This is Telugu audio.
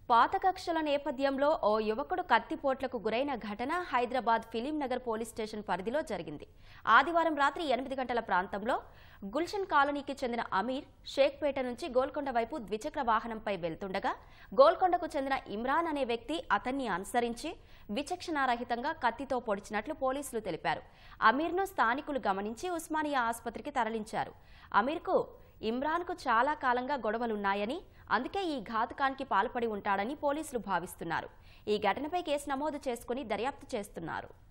పాత కక్షల నేపథ్యంలో ఓ యువకుడు కత్తిపోట్లకు గురైన ఘటన Hyderabad film Nagar police station పరిధిలో జరిగింది ఆదివారం రాత్రి ఎనిమిది గంటల ప్రాంతంలో గుల్షన్ కాలనీకి చెందిన అమీర్ షేక్పేట నుంచి గోల్కొండ వైపు ద్విచక్ర వాహనంపై వెళ్తుండగా గోల్కొండకు చెందిన ఇమ్రాన్ అనే వ్యక్తి అతన్ని అనుసరించి విచక్షణారహితంగా కత్తితో పొడిచినట్లు పోలీసులు తెలిపారు అమీర్ను స్థానికులు గమనించి ఉస్మానియా ఆసుపత్రికి తరలించారు అమీర్కు ఇమ్రాన్కు చాలా కాలంగా గొడవలున్నాయని అందుకే ఈ ఘాతుకానికి పాల్పడి ఉంటాడని పోలీసులు భావిస్తున్నారు ఈ ఘటనపై కేసు నమోదు చేసుకుని దర్యాప్తు చేస్తున్నారు